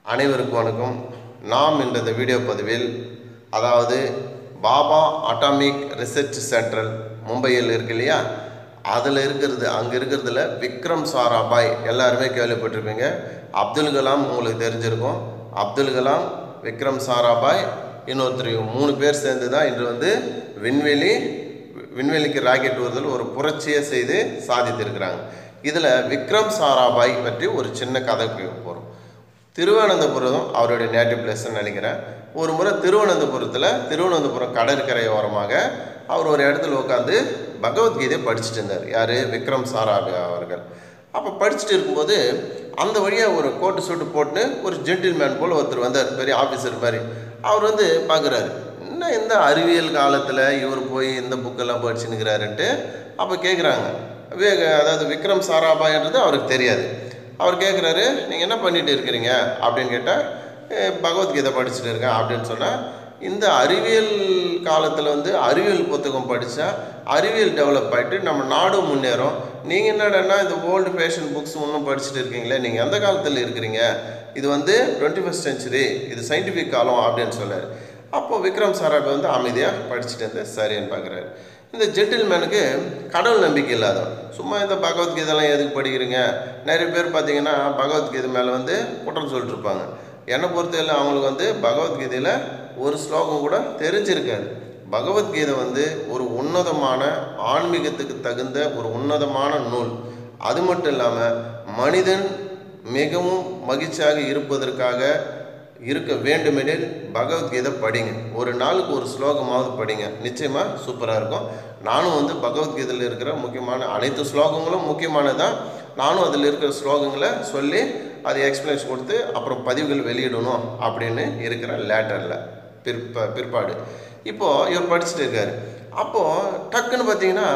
அனைவருக்கும் வணக்கம் நாம் இன்று இந்த வீடியோ பதிவில் அதாவது பாபா அட்டாமிக் ரிசர்ச் சென்ட்ரல் மும்பையில் இருக்கு இல்லையா அதில் இருக்கிறது அங்கே இருக்கிறதுல விக்ரம் சாராபாய் எல்லாருமே கேள்விப்பட்டிருப்பீங்க அப்துல் கலாம் உங்களுக்கு தெரிஞ்சிருக்கும் அப்துல் கலாம் விக்ரம் சாராபாய் இன்னொருத்தர் இவங்க மூணு பேர் சேர்ந்து தான் இன்று வந்து விண்வெளி விண்வெளிக்கு ராக்கெட் வருதல் ஒரு புரட்சியை செய்து சாதித்திருக்கிறாங்க இதில் விக்ரம் சாராபாய் பற்றி ஒரு சின்ன கதை போகிறோம் திருவனந்தபுரம் அவருடைய நேட்டிவ் பிளேஸ்ன்னு நினைக்கிறேன் ஒரு முறை திருவனந்தபுரத்தில் திருவனந்தபுரம் கடற்கரை ஓரமாக அவர் ஒரு இடத்துல உட்காந்து பகவத்கீதை படிச்சுட்டு இருந்தார் யார் விக்ரம் சாராபாய் அவர்கள் அப்போ படிச்சுட்டு இருக்கும்போது அந்த வழியாக ஒரு கோட்டு சூட்டு போட்டு ஒரு ஜென்டில்மேன் போல் ஒருத்தர் வந்தார் பெரிய ஆஃபீஸர் மாதிரி அவர் வந்து பார்க்குறாரு என்ன இந்த அறிவியல் காலத்தில் இவர் போய் இந்த புக்கெல்லாம் படிச்சுன்னுக்கிறாருன்ட்டு அப்போ கேட்குறாங்க விவேக அதாவது விக்ரம் சாராபாய்ன்றது அவருக்கு தெரியாது அவர் கேட்குறாரு நீங்கள் என்ன பண்ணிட்டு இருக்கிறீங்க அப்படின்னு கேட்டால் பகவத்கீதை படிச்சுட்டு இருக்கேன் அப்படின்னு சொன்னால் இந்த அறிவியல் காலத்தில் வந்து அறிவியல் புத்தகம் படித்தா அறிவியல் டெவலப் ஆகிட்டு நம்ம நாடும் முன்னேறும் நீங்கள் என்னடன்னா இந்த ஓல்டு ஃபேஷன் புக்ஸ் இன்னும் படிச்சுட்டு இருக்கீங்களே நீங்கள் எந்த காலத்தில் இருக்கிறீங்க இது வந்து டுவெண்ட்டி ஃபஸ்ட் செஞ்சுரி இது சயின்டிஃபிக் காலம் அப்படின்னு சொன்னார் அப்போது விக்ரம் சாராபை வந்து அமைதியாக படிச்சுட்டு இருந்து சரின்னு பார்க்குறாரு இந்த ஜென்டில்மேனுக்கு கடவுள் நம்பிக்கை இல்லாதவன் சும்மா இந்த பகவத்கீதைலாம் எதுக்கு படிக்கிறீங்க நிறைய பேர் பார்த்தீங்கன்னா பகவத்கீதை மேலே வந்து குற்றம் சொல்லிட்டு இருப்பாங்க என்னை பொறுத்தவரை அவங்களுக்கு வந்து பகவத்கீதையில் ஒரு ஸ்லோகம் கூட தெரிஞ்சிருக்காது பகவத்கீதை வந்து ஒரு உன்னதமான ஆன்மீகத்துக்கு தகுந்த ஒரு உன்னதமான நூல் அது மட்டும் இல்லாமல் மனிதன் மிகவும் மகிழ்ச்சியாக இருப்பதற்காக இருக்க வேண்டுமெனில் பகவத்கீதை படிங்க ஒரு நாளுக்கு ஒரு ஸ்லோகமாவது படிங்க நிச்சயமாக சூப்பராக இருக்கும் நானும் வந்து பகவத்கீதையில் இருக்கிற முக்கியமான அனைத்து ஸ்லோகங்களும் முக்கியமானதான் நானும் அதில் இருக்கிற ஸ்லோகங்களை சொல்லி அதை எக்ஸ்பிளேஷன் கொடுத்து அப்புறம் பதிவுகள் வெளியிடணும் அப்படின்னு இருக்கிற லேட்டரில் பிற்ப பிற்பாடு இப்போது இவர் படிச்சுட்டு இருக்காரு அப்போது டக்குன்னு பார்த்தீங்கன்னா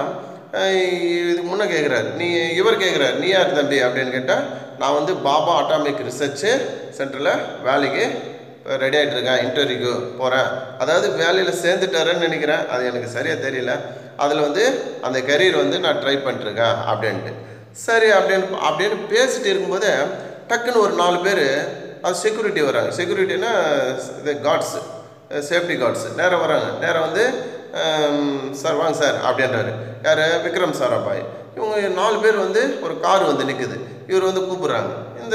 இதுக்கு முன்னே கேட்குறாரு நீ இவர் கேட்குறாரு நீ யார் தம்பி அப்படின்னு கேட்டால் நான் வந்து பாபா அட்டாமிக் ரிசர்ச்சு சென்டரில் வேலைக்கு ரெடி ஆகிட்டு இருக்கேன் இன்டர்வியூக்கு போகிறேன் அதாவது வேலையில் சேர்ந்துட்டாருன்னு நினைக்கிறேன் அது எனக்கு சரியாக தெரியல அதில் வந்து அந்த கரியர் வந்து நான் ட்ரை பண்ணிட்டுருக்கேன் அப்படின்ட்டு சரி அப்படின்னு அப்படின்னு பேசிட்டு இருக்கும்போது டக்குன்னு ஒரு நாலு பேர் அது செக்யூரிட்டி வராங்க செக்யூரிட்டினா இது கார்ட்ஸு சேஃப்டி கார்ட்ஸு நேராக வராங்க நேராக வந்து சார் வாங்க சார் அப்படின்றாரு யார் விக்ரம் சாராபாய் இவங்க நாலு பேர் வந்து ஒரு கார் வந்து நிற்குது இவர் வந்து கூப்பிட்றாங்க இந்த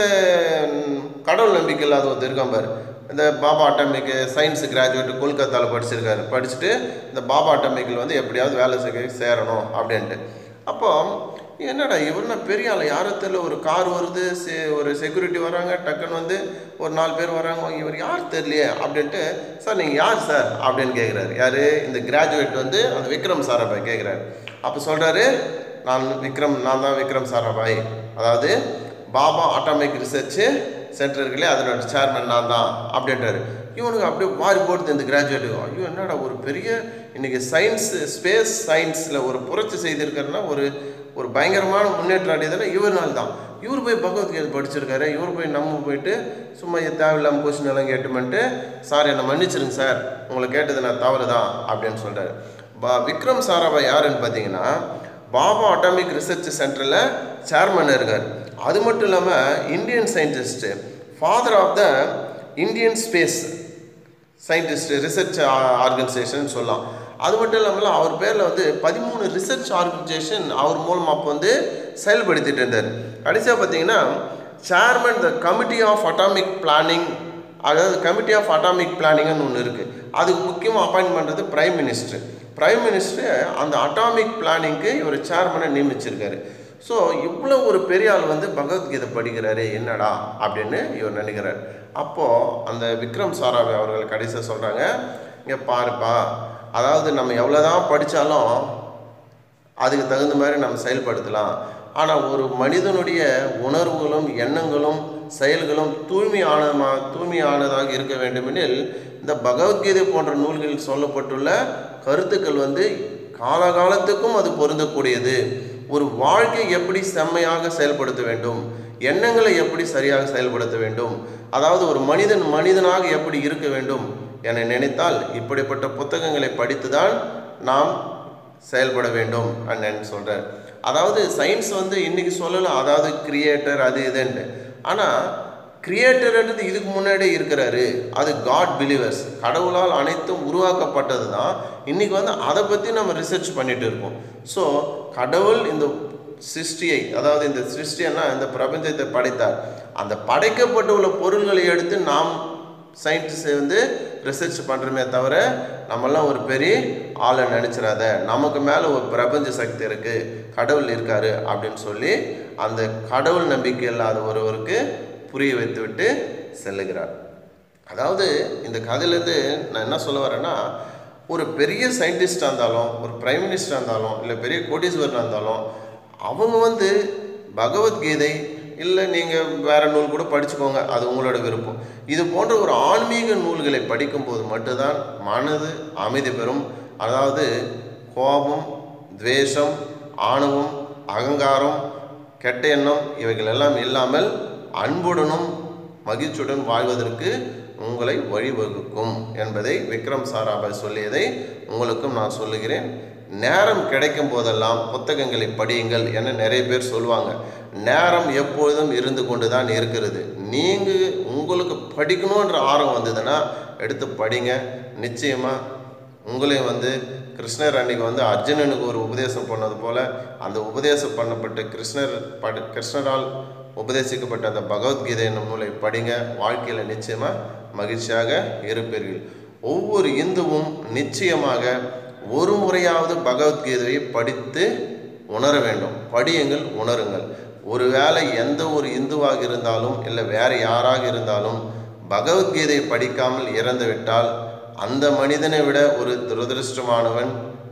கடவுள் நம்பிக்கை இல்லாத ஒருத்தர் இருக்கான் பாரு இந்த பாபா அட்டாமிக் சயின்ஸ் கிராஜுவேட் கொல்கத்தாவில் படிச்சிருக்காரு படிச்சுட்டு இந்த பாபா அட்டாமிக்கில் வந்து எப்படியாவது வேலை செய்ய சேரணும் அப்படின்ட்டு அப்போ என்னடா இவர்னா பெரிய ஆள் யாரும் தெரியல ஒரு கார் வருது சே ஒரு செக்யூரிட்டி வராங்க டக்குன்னு வந்து ஒரு நாலு பேர் வராங்க இவர் யார் தெரியலையே அப்படின்ட்டு சார் நீங்கள் யார் சார் அப்படின்னு கேட்குறாரு யார் இந்த கிராஜுவேட் வந்து அந்த விக்ரம் சாராபாய் கேட்குறாரு அப்போ சொல்கிறாரு நான் விக்ரம் நான் தான் விக்ரம் சாராபாய் அதாவது பாபா ஆட்டாமிக் ரிசர்ச்சு சென்டர் இருக்குல்லையே அதனோட சேர்மன் நான் தான் அப்படின்றாரு இவனுக்கு அப்படியே வாரி போடுது இந்த கிராஜுவேட்டுக்கு ஐயோ என்னடா ஒரு பெரிய இன்றைக்கி சயின்ஸ் ஸ்பேஸ் சயின்ஸில் ஒரு புரட்சி செய்திருக்கிறன்னா ஒரு ஒரு பயங்கரமான முன்னேற்றம் அடையதில் இவர்னால தான் இவர் போய் பகவத்கீதை படிச்சிருக்காரு இவர் போய் நம்ம போயிட்டு சும்மா தேவையில்லாமல் கொஸ்டின் எல்லாம் கேட்டுமென்ட்டு சார் என்னை மன்னிச்சிருங்க சார் உங்களை கேட்டது நான் தவறு தான் அப்படின்னு சொல்கிறாரு பா விக்ரம் சாராபாய் யாருன்னு பார்த்தீங்கன்னா பாபா அட்டாமிக் ரிசர்ச் சென்டரில் சேர்மன் இருக்கார் அது மட்டும் இல்லாமல் Indian scientist father of the Indian space scientist research organisation சொல்லலாம் அது மட்டும் இல்லாமல் அவர் பேரில் வந்து பதிமூணு ரிசர்ச் ஆர்கனைசேஷன் அவர் மூலமாக அப்போ வந்து செயல்படுத்திட்டு இருந்தார் கடைசியாக பார்த்தீங்கன்னா chairman the committee of atomic planning அதாவது கமிட்டி ஆஃப் அட்டாமிக் பிளானிங்னு ஒன்று இருக்குது அதுக்கு முக்கியமாக அப்பாயின்ட் பண்ணுறது பிரைம் மினிஸ்டர் பிரைம் மினிஸ்டர் அந்த அட்டாமிக் பிளானிங்க்கு இவர் சேர்மனை நியமிச்சிருக்காரு ஸோ இவ்வளோ ஒரு பெரிய ஆள் வந்து பகவத்கீதை படிக்கிறாரு என்னடா அப்படின்னு இவர் நினைக்கிறார் அப்போது அந்த விக்ரம் சாராபி அவர்கள் கடைசியாக சொல்கிறாங்க இங்கே பாருப்பா அதாவது நம்ம எவ்வளோ தான் படித்தாலும் அதுக்கு தகுந்த மாதிரி நம்ம செயல்படுத்தலாம் ஆனால் ஒரு மனிதனுடைய உணர்வுகளும் எண்ணங்களும் செயல்களும் தூய்மையானமா தூய்மையானதாக இருக்க வேண்டுமெனில் இந்த பகவத்கீதை போன்ற நூல்களில் சொல்லப்பட்டுள்ள கருத்துக்கள் வந்து காலகாலத்துக்கும் அது பொருந்தக்கூடியது ஒரு வாழ்க்கை எப்படி செம்மையாக செயல்படுத்த வேண்டும் எண்ணங்களை எப்படி சரியாக செயல்படுத்த வேண்டும் அதாவது ஒரு மனிதன் மனிதனாக எப்படி இருக்க வேண்டும் என நினைத்தால் இப்படிப்பட்ட புத்தகங்களை படித்துதான் நாம் செயல்பட வேண்டும் அண்ணன் சொல்கிறார் அதாவது சயின்ஸ் வந்து இன்றைக்கி சொல்லலாம் அதாவது கிரியேட்டர் அது இதுன்ட்டு ஆனால் கிரியேட்டர்ன்றது இதுக்கு முன்னாடியே இருக்கிறாரு அது காட் பிலீவர்ஸ் கடவுளால் அனைத்தும் உருவாக்கப்பட்டது தான் இன்றைக்கி வந்து அதை பற்றி நம்ம ரிசர்ச் பண்ணிட்டு இருக்கோம் ஸோ கடவுள் இந்த சிருஷ்டியை அதாவது இந்த சிருஷ்டியன்னா இந்த பிரபஞ்சத்தை படைத்தார் அந்த படைக்கப்பட்டுள்ள பொருள்களை எடுத்து நாம் சயின்டிஸ்ட் வந்து ரிசர்ச் பண்ணுறோமே தவிர நம்மெல்லாம் ஒரு பெரிய ஆளை நினச்சிடாத நமக்கு மேலே ஒரு பிரபஞ்ச சக்தி இருக்குது கடவுள் இருக்காரு அப்படின்னு சொல்லி அந்த கடவுள் நம்பிக்கை இல்லாத ஒருவருக்கு புரிய வைத்து விட்டு செல்லுகிறார் அதாவது இந்த கதையிலேருந்து நான் என்ன சொல்ல வரேன்னா ஒரு பெரிய சயின்டிஸ்டாக இருந்தாலும் ஒரு பிரைம் மினிஸ்டராக இருந்தாலும் இல்லை பெரிய கோடீஸ்வரனாக இருந்தாலும் அவங்க வந்து பகவத்கீதை இல்லை நீங்கள் வேறு நூல் கூட படிச்சுக்கோங்க அது உங்களோட விருப்பம் இது போன்ற ஒரு ஆன்மீக நூல்களை படிக்கும்போது மட்டும்தான் மனது அமைதி பெறும் அதாவது கோபம் துவேஷம் ஆணவம் அகங்காரம் கெட்ட எண்ணம் இவைகள் எல்லாம் இல்லாமல் அன்புடனும் மகிழ்ச்சியுடன் வாழ்வதற்கு உங்களை வழிவகுக்கும் என்பதை விக்ரம் சாராபாய் சொல்லியதை உங்களுக்கும் நான் சொல்லுகிறேன் நேரம் கிடைக்கும் போதெல்லாம் புத்தகங்களை படியுங்கள் என நிறைய பேர் சொல்லுவாங்க நேரம் எப்பொழுதும் இருந்து கொண்டு தான் இருக்கிறது நீங்கள் உங்களுக்கு படிக்கணுன்ற ஆர்வம் வந்ததுன்னா எடுத்து படிங்க நிச்சயமாக உங்களையும் வந்து கிருஷ்ணர் அன்னைக்கு வந்து அர்ஜுனனுக்கு ஒரு உபதேசம் பண்ணது போல அந்த உபதேசம் பண்ணப்பட்ட கிருஷ்ணர் படி கிருஷ்ணரால் உபதேசிக்கப்பட்ட அந்த பகவத்கீதை என்னும் நூலை படிங்க வாழ்க்கையில் நிச்சயமாக மகிழ்ச்சியாக இருப்பீர்கள் ஒவ்வொரு இந்துவும் நிச்சயமாக ஒரு முறையாவது பகவத்கீதையை படித்து உணர வேண்டும் படியுங்கள் உணருங்கள் ஒருவேளை எந்த ஒரு இந்துவாக இருந்தாலும் இல்லை வேறு யாராக இருந்தாலும் பகவத்கீதை படிக்காமல் இறந்துவிட்டால் அந்த மனிதனை விட ஒரு துரதிருஷ்டமானவன்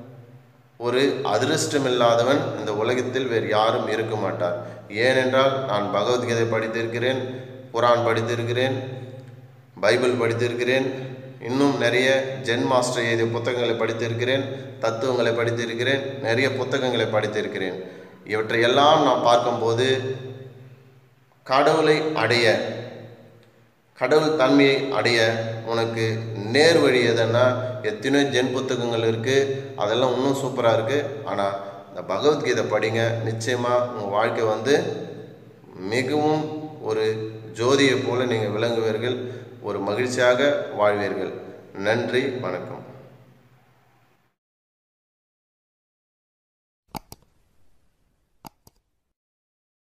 ஒரு அதிருஷ்டமில்லாதவன் இந்த உலகத்தில் வேறு யாரும் இருக்க மாட்டார் ஏனென்றால் நான் பகவத்கீதை படித்திருக்கிறேன் குரான் படித்திருக்கிறேன் பைபிள் படித்திருக்கிறேன் இன்னும் நிறைய ஜென் மாஸ்டர் எழுதிய புத்தகங்களை படித்திருக்கிறேன் தத்துவங்களை படித்திருக்கிறேன் நிறைய புத்தகங்களை படித்திருக்கிறேன் இவற்றையெல்லாம் நான் பார்க்கும்போது கடவுளை அடைய கடவுள் தன்மையை அடைய உனக்கு நேர் வழி எதுன்னா எத்தனையோ ஜென் புத்தகங்கள் இருக்குது அதெல்லாம் இன்னும் சூப்பராக இருக்குது ஆனால் இந்த பகவத்கீதை படிங்க நிச்சயமாக உங்கள் வாழ்க்கை வந்து மிகவும் ஒரு ஜோதியை போல நீங்கள் விளங்குவீர்கள் ஒரு மகிழ்ச்சியாக வாழ்வீர்கள் நன்றி வணக்கம்